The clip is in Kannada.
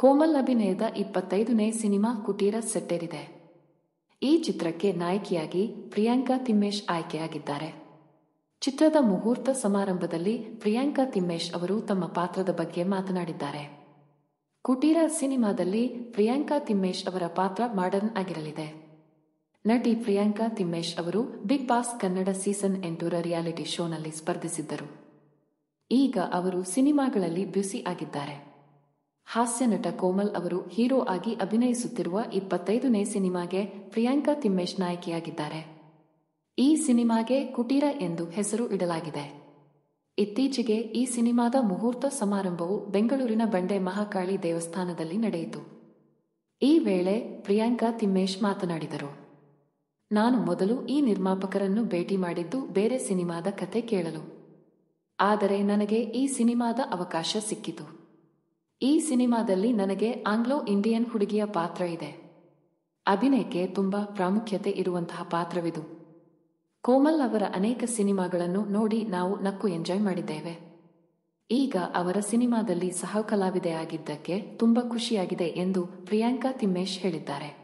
ಕೋಮಲ್ ಅಭಿನಯದ ಇಪ್ಪತ್ತೈದನೇ ಸಿನಿಮಾ ಕುಟೀರ ಸೆಟ್ಟೇರಿದೆ ಈ ಚಿತ್ರಕ್ಕೆ ನಾಯಕಿಯಾಗಿ ಪ್ರಿಯಾಂಕಾ ತಿಮ್ಮೇಶ್ ಆಯ್ಕೆಯಾಗಿದ್ದಾರೆ ಚಿತ್ರದ ಮುಹೂರ್ತ ಸಮಾರಂಭದಲ್ಲಿ ಪ್ರಿಯಾಂಕಾ ತಿಮ್ಮೇಶ್ ಅವರು ತಮ್ಮ ಪಾತ್ರದ ಬಗ್ಗೆ ಮಾತನಾಡಿದ್ದಾರೆ ಕುಟೀರ ಸಿನಿಮಾದಲ್ಲಿ ಪ್ರಿಯಾಂಕಾ ತಿಮ್ಮೇಶ್ ಅವರ ಪಾತ್ರ ಮಾಡರ್ನ್ ಆಗಿರಲಿದೆ ನಟಿ ಪ್ರಿಯಾಂಕಾ ತಿಮ್ಮೇಶ್ ಅವರು ಬಿಗ್ ಬಾಸ್ ಕನ್ನಡ ಸೀಸನ್ ಎಂಟೂರ ರಿಯಾಲಿಟಿ ಶೋನಲ್ಲಿ ಸ್ಪರ್ಧಿಸಿದ್ದರು ಈಗ ಅವರು ಸಿನಿಮಾಗಳಲ್ಲಿ ಬ್ಯುಸಿ ಆಗಿದ್ದಾರೆ ಹಾಸ್ಯ ನಟ ಕೋಮಲ್ ಅವರು ಹೀರೋ ಆಗಿ ಅಭಿನಯಿಸುತ್ತಿರುವ ಇಪ್ಪತ್ತೈದನೇ ಸಿನಿಮಾಗೆ ಪ್ರಿಯಾಂಕಾ ತಿಮ್ಮೇಶ್ ನಾಯಕಿಯಾಗಿದ್ದಾರೆ ಈ ಸಿನಿಮಾಗೆ ಕುಟೀರ ಎಂದು ಹೆಸರು ಇಡಲಾಗಿದೆ ಇತ್ತೀಚೆಗೆ ಈ ಸಿನಿಮಾದ ಮುಹೂರ್ತ ಸಮಾರಂಭವು ಬೆಂಗಳೂರಿನ ಬಂಡೆ ಮಹಾಕಾಳಿ ದೇವಸ್ಥಾನದಲ್ಲಿ ನಡೆಯಿತು ಈ ವೇಳೆ ಪ್ರಿಯಾಂಕಾ ತಿಮ್ಮೇಶ್ ಮಾತನಾಡಿದರು ನಾನು ಮೊದಲು ಈ ನಿರ್ಮಾಪಕರನ್ನು ಭೇಟಿ ಮಾಡಿದ್ದು ಬೇರೆ ಸಿನಿಮಾದ ಕತೆ ಕೇಳಲು ಆದರೆ ನನಗೆ ಈ ಸಿನಿಮಾದ ಅವಕಾಶ ಸಿಕ್ಕಿತು ಈ ಸಿನಿಮಾದಲ್ಲಿ ನನಗೆ ಆಂಗ್ಲೋ ಇಂಡಿಯನ್ ಹುಡುಗಿಯ ಪಾತ್ರ ಇದೆ ಅಭಿನಯಕ್ಕೆ ತುಂಬಾ ಪ್ರಾಮುಖ್ಯತೆ ಇರುವಂತಹ ಪಾತ್ರವಿದು ಕೋಮಲ್ ಅವರ ಅನೇಕ ಸಿನಿಮಾಗಳನ್ನು ನೋಡಿ ನಾವು ನಕ್ಕು ಎಂಜಾಯ್ ಮಾಡಿದ್ದೇವೆ ಈಗ ಅವರ ಸಿನಿಮಾದಲ್ಲಿ ಸಹ ಕಲಾವಿದೆಯಾಗಿದ್ದಕ್ಕೆ ತುಂಬಾ ಖುಷಿಯಾಗಿದೆ ಎಂದು ಪ್ರಿಯಾಂಕಾ ತಿಮ್ಮೇಶ್ ಹೇಳಿದ್ದಾರೆ